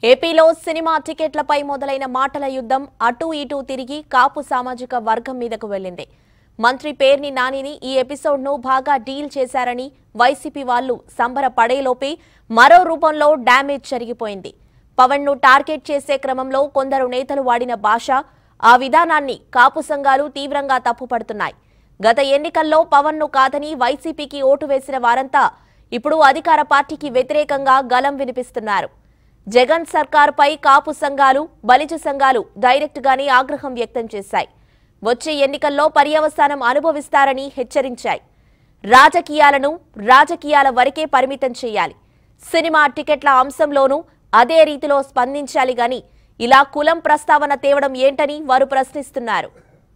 ఏపీలో సినిమా టికెట్లపై మొదలైన మాటల యుద్ధం అటూ ఇటూ తిరిగి కాపు సామాజిక వర్గం మీదకు వెళ్ళింది మంత్రి పేర్ని నానిని ఈ ఎపిసోడ్ను బాగా డీల్ చేశారని వైసీపీ వాళ్లు సంబరపడేలోపే మరో రూపంలో డ్యామేజ్ జరిగిపోయింది పవన్ ను టార్గెట్ చేసే క్రమంలో కొందరు నేతలు వాడిన భాష ఆ విధానాన్ని కాపు సంఘాలు తీవ్రంగా తప్పుపడుతున్నాయి గత ఎన్నికల్లో పవన్ ను కాదని వైసీపీకి ఓటు వేసిన వారంతా ఇప్పుడు అధికార పార్టీకి వ్యతిరేకంగా గలం వినిపిస్తున్నారు జగన్ సర్కార్పై కాపు సంఘాలు బలిజ సంఘాలు డైరెక్ట్ గానే ఆగ్రహం వ్యక్తం చేశాయి వచ్చే ఎన్నికల్లో పర్యవసానం అనుభవిస్తారని హెచ్చరించాయి రాజకీయాలను రాజకీయాల వరకే పరిమితం చేయాలి సినిమా టికెట్ల అంశంలోనూ అదే రీతిలో స్పందించాలి గాని ఇలా కులం ప్రస్తావన తేవడం ఏంటని వారు ప్రశ్నిస్తున్నారు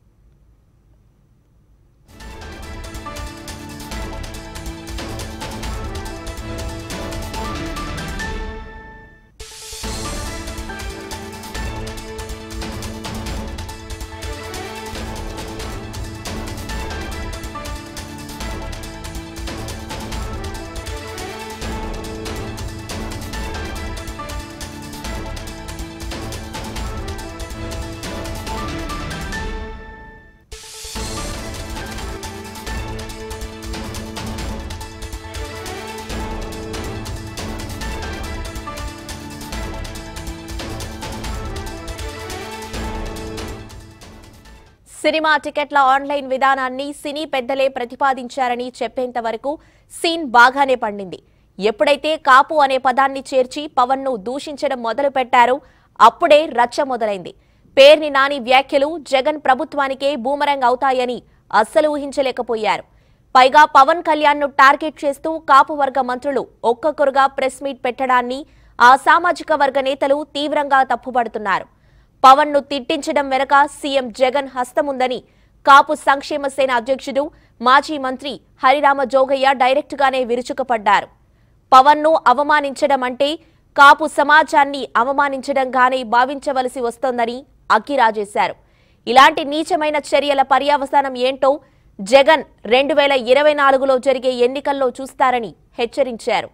సినిమా టికెట్ల ఆన్లైన్ విధానాన్ని సినీ పెద్దలే ప్రతిపాదించారని చెప్పేంత వరకు సీన్ బాగానే పండింది ఎప్పుడైతే కాపు అనే పదాన్ని చేర్చి పవన్ ను దూషించడం మొదలు పెట్టారో అప్పుడే రచ్చ మొదలైంది పేర్ని నాని వ్యాఖ్యలు జగన్ ప్రభుత్వానికే బూమరంగ్ అవుతాయని అస్సలు ఊహించలేకపోయారు పైగా పవన్ కళ్యాణ్ ను టార్గెట్ చేస్తూ కాపు వర్గ మంత్రులు ఒక్కొక్కరుగా ప్రెస్ మీట్ పెట్టడాన్ని ఆ సామాజిక వర్గ నేతలు తీవ్రంగా తప్పుపడుతున్నారు పవన్ ను తిట్టించడం వెనక సీఎం జగన్ హస్తముందని కాపు సంక్షేమ సేన అధ్యక్షుడు మాజీ మంత్రి హరిరామ జోగయ్య డైరెక్ట్ గానే విరుచుకుపడ్డారు పవన్ ను అవమానించడం అంటే కాపు సమాజాన్ని అవమానించడంగానే భావించవలసి వస్తోందని అగ్గిరాజేశారు ఇలాంటి నీచమైన చర్యల పర్యవసానం ఏంటో జగన్ రెండు వేల ఇరవై నాలుగులో జరిగే ఎన్నికల్లో చూస్తారని హెచ్చరించారు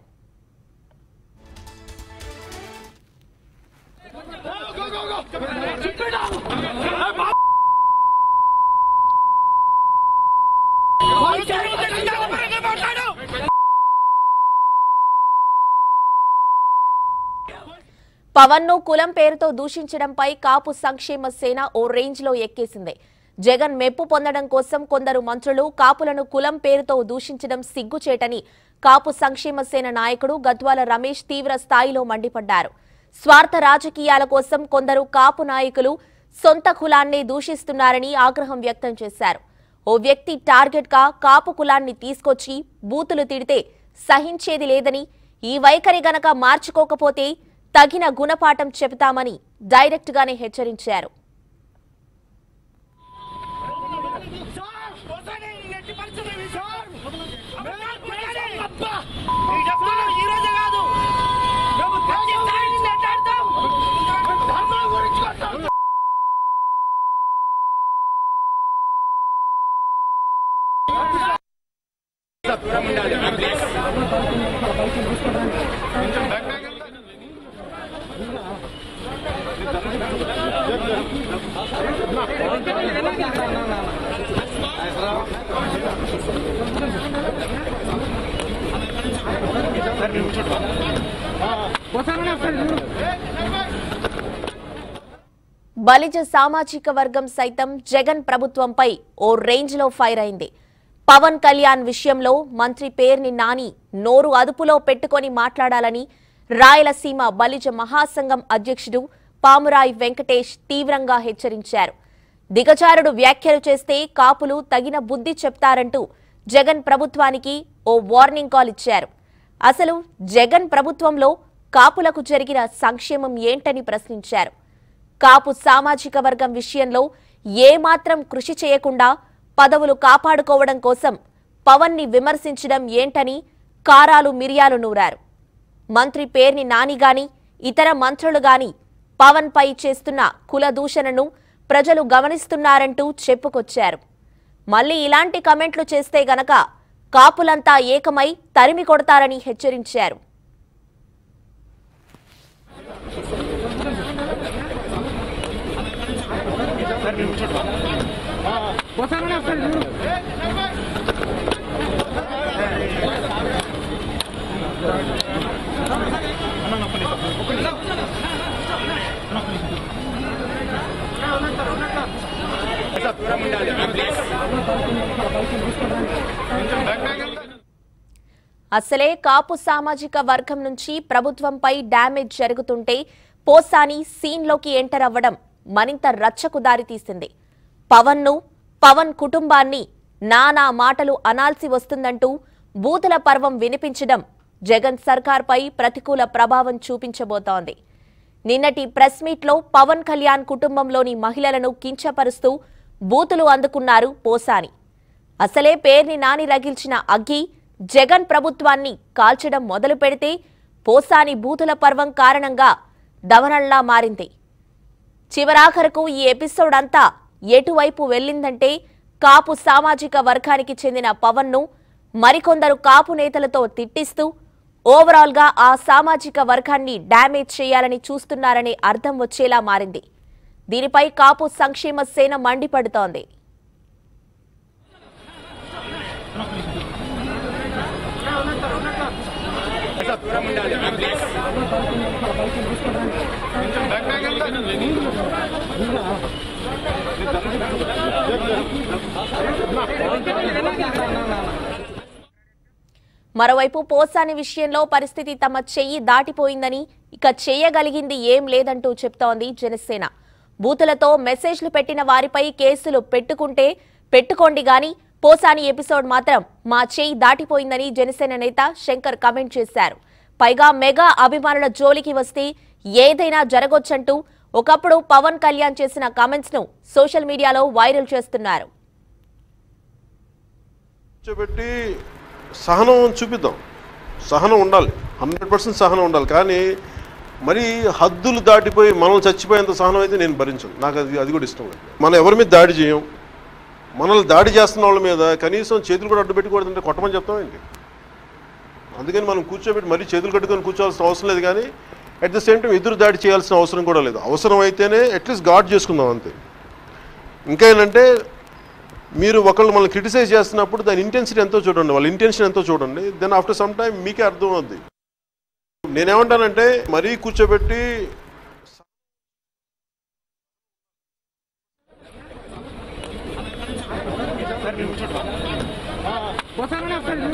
పవన్ ను కులం పేరుతో దూషించడంపై కాపు సంక్షేమ సేన ఓ రేంజ్ లో ఎక్కేసింది జగన్ మెప్పు పొందడం కోసం కొందరు మంత్రులు కాపులను కులం పేరుతో దూషించడం సిగ్గుచేటని కాపు సంక్షేమ సేన నాయకుడు గద్వాల రమేష్ తీవ్ర స్థాయిలో మండిపడ్డారు స్వార్థ రాజకీయాల కోసం కొందరు కాపు నాయకులు సొంత కులాన్ని దూషిస్తున్నారని ఆగ్రహం వ్యక్తం చేశారు ఓ వ్యక్తి టార్గెట్ గా కాపు కులాన్ని తీసుకొచ్చి బూతులు తిడితే సహించేది లేదని ఈ వైఖరి గనక మార్చుకోకపోతే తగిన గుణపాఠం చెబుతామని డైరెక్ట్ గానే హెచ్చరించారు బలిజ సామాజిక వర్గం సైతం జగన్ ప్రభుత్వంపై ఓ రేంజ్ లో ఫైర్ అయింది పవన్ కళ్యాణ్ విషయంలో మంత్రి పేర్ని నాని నోరు అదుపులో పెట్టుకొని మాట్లాడాలని రాయలసీమ బలిజ మహాసంఘం అధ్యక్షుడు పామురాయి వెంకటేష్ తీవ్రంగా హెచ్చరించారు దిగజారుడు వ్యాఖ్యలు చేస్తే కాపులు తగిన బుద్ధి చెప్తారంటూ జగన్ ప్రభుత్వానికి ఓ వార్నింగ్ కాల్ ఇచ్చారు అసలు జగన్ ప్రభుత్వంలో కాపులకు జరిగిన సంక్షేమం ఏంటని ప్రశ్నించారు కాపు సామాజిక వర్గం విషయంలో ఏమాత్రం కృషి చేయకుండా పదవులు కాపాడుకోవడం కోసం పవన్ ని విమర్శించడం ఏంటని కారాలు మిరియాలు నూరారు మంత్రి పేర్ని నాని గాని ఇతర మంత్రులు గాని పవన్ పై చేస్తున్న కుల దూషణను ప్రజలు గమనిస్తున్నారంటూ చెప్పుకొచ్చారు మళ్ళీ ఇలాంటి కమెంట్లు చేస్తే గనక కాపులంతా ఏకమై తరిమి కొడతారని హెచ్చరించారు అసలే కాపు సామాజిక వర్గం నుంచి ప్రభుత్వంపై డ్యామేజ్ జరుగుతుంటే పోసాని సీన్లోకి ఎంటర్ అవ్వడం మరింత రచ్చకు దారితీసింది పవన్ను పవన్ కుటుంబాన్ని నానా మాటలు అనాల్సి వస్తుందంటూ బూతుల పర్వం వినిపించడం జగన్ సర్కార్పై ప్రతికూల ప్రభావం చూపించబోతోంది నిన్నటి ప్రెస్ మీట్లో పవన్ కళ్యాణ్ కుటుంబంలోని మహిళలను కించపరుస్తూ బూతులు అందుకున్నారు పోసాని అసలే పేర్ని నాని రగిల్చిన అగ్గి జగన్ ప్రభుత్వాన్ని కాల్చడం మొదలు పెడితే పోసాని బూతుల పర్వం కారణంగా దవనల్లా మారింది చివరాఖరకు ఈ ఎపిసోడ్ అంతా ఎటువైపు వెళ్ళిందంటే కాపు సామాజిక వర్గానికి చెందిన పవన్ను మరికొందరు కాపు నేతలతో తిట్టిస్తూ ఓవరాల్గా ఆ సామాజిక వర్గాన్ని డ్యామేజ్ చేయాలని చూస్తున్నారనే అర్థం వచ్చేలా మారింది దీనిపై కాపు సంక్షేమ సేన మండిపడుతోంది మరోవైపు పోసాని విషయంలో పరిస్థితి తమ చెయ్యి దాటిపోయిందని ఇక చేయగలిగింది ఏం లేదంటూ చెప్తోంది జనసేన బూతులతో మెసేజ్లు పెట్టిన వారిపై కేసులు పెట్టుకుంటే పెట్టుకోండి గాని పోసాని ఎపిసోడ్ మాత్రం మా చెయ్యి దాటిపోయిందని జనసేన నేత శంకర్ కమెంట్ చేశారు పైగా మెగా అభిమానుల జోలికి వస్తే ఏదైనా జరగొచ్చంటూ ఒకప్పుడు పవన్ కళ్యాణ్ చేసిన కామెంట్స్ ను సోషల్ మీడియాలో వైరల్ చేస్తున్నారు కూర్చోబెట్టి సహనం చూపిద్దాం సహనం ఉండాలి హండ్రెడ్ పర్సెంట్ సహనం ఉండాలి కానీ మరి హద్దులు దాటిపోయి మనం చచ్చిపోయేంత సహనం అయితే నేను భరించను నాకు అది అది కూడా ఇష్టం లేదు మనం ఎవరి మీద దాడి చేయం మనల్ని దాడి చేస్తున్న వాళ్ళ మీద కనీసం చేతులు కూడా అడ్డు పెట్టుకూడదంటే కొట్టమని చెప్తామేంటి అందుకని మనం కూర్చోబెట్టి మరీ చేతులు కట్టుకొని కూర్చోవాల్సిన అవసరం లేదు కానీ అట్ ద సేమ్ టైం ఎదురు దాడి చేయాల్సిన అవసరం కూడా లేదు అవసరం అయితేనే అట్లీస్ట్ గాడ్ చేసుకుందాం అంతే ఇంకా ఏంటంటే మీరు ఒకళ్ళు మనల్ని క్రిటిసైజ్ చేస్తున్నప్పుడు దాని ఇంటెన్సిటీ ఎంతో చూడండి వాళ్ళ ఇంటెన్షన్ ఎంతో చూడండి దెన్ ఆఫ్టర్ సమ్ టైం మీకే అర్థం అవుద్ది నేనేమంటానంటే మరీ కూర్చోబెట్టి పోతాను